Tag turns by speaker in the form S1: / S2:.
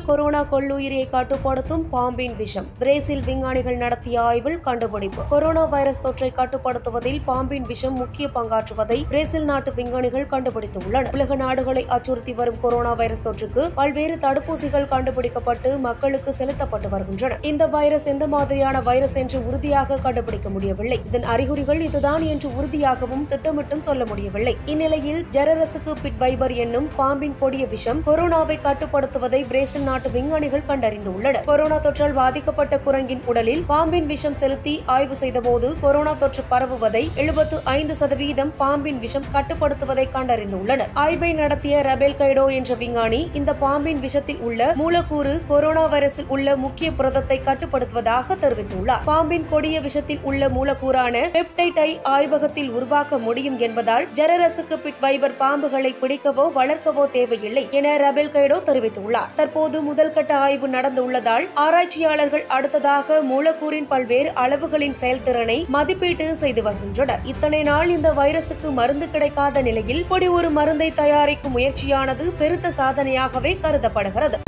S1: corona கொள்ளுயிரியை கட்டுப்படுத்தும் பாம்பின் விஷம் பிரேசில் விஞ்ஞானிகள் நடத்திய ஆய்வில் கண்டுபிடிப்பு கொரோனா வைரஸ் தொற்றை கட்டுப்படுத்துவதில் பாம்பின் விஷம் முக்கிய பங்காற்றுவதை பிரேசில் நாட்டு விஞ்ஞானிகள் கண்டுபிடித்துள்ளனர் உலக நாடுகளை அச்சுறுத்தி வரும் கொரோனா வைரஸ் தொற்றுக்கு பல்வேறு தடுப்பூசிகள் கண்டுபிடிக்கப்பட்டு மக்களுக்கு செலுத்தப்பட்டு வருகின்றன இந்த வைரஸ் எந்த மாதிரியான வைரஸ் என்று உறுதியாக கண்டுபிடிக்க முடியவில்லை இதன் அறிகுறிகள் இதுதான் என்று உறுதியாகவும் திட்டமிட்டும் சொல்ல முடியவில்லை இந்நிலையில் ஜெரரசுக்கு பிட் வைபர் என்னும் பாம்பின் கொடிய விஷம் கொரோனாவை கட்டுப்படுத்துவதை பிரேசில் நாட்டு விஞ்ஞானிகள் கண்டறிந்துள்ளனர் கொரோனா தொற்றால் பாதிக்கப்பட்ட குரங்கின் உடலில் பாம்பின் விஷம் செலுத்தி ஆய்வு செய்தபோது கொரோனா தொற்று பரவுவதை எழுபத்து ஐந்து சதவீதம் பாம்பின் விஷம் கட்டுப்படுத்துவதை கண்டறிந்துள்ளனர் ஆய்வை நடத்திய ரபேல் கைடோ என்ற விஞ்ஞானி இந்த பாம்பின் விஷத்தில் உள்ள மூலக்கூறு கொரோனா வைரஸில் உள்ள முக்கிய புரதத்தை கட்டுப்படுத்துவதாக தெரிவித்துள்ளார் பாம்பின் கொடிய விஷத்தில் உள்ள மூலக்கூறான பெப்டைட்டை ஆய்வகத்தில் உருவாக்க முடியும் என்பதால் ஜெரரசுக்கு பிட் வைபர் பாம்புகளை பிடிக்கவோ வளர்க்கவோ தேவையில்லை என ரபேல் கைடோ தெரிவித்துள்ளார் தற்போது முதல் கட்ட ஆய்வு நடந்துள்ளதால் ஆராய்ச்சியாளர்கள் அடுத்ததாக மூலக்கூறின் பல்வேறு அளவுகளின் செயல்திறனை மதிப்பீட்டு செய்து வருகின்றனர் இத்தனை நாள் இந்த வைரசுக்கு மருந்து கிடைக்காத நிலையில் இப்படி ஒரு மருந்தை தயாரிக்கும் முயற்சியானது பெருத்த சாதனையாகவே கருதப்படுகிறது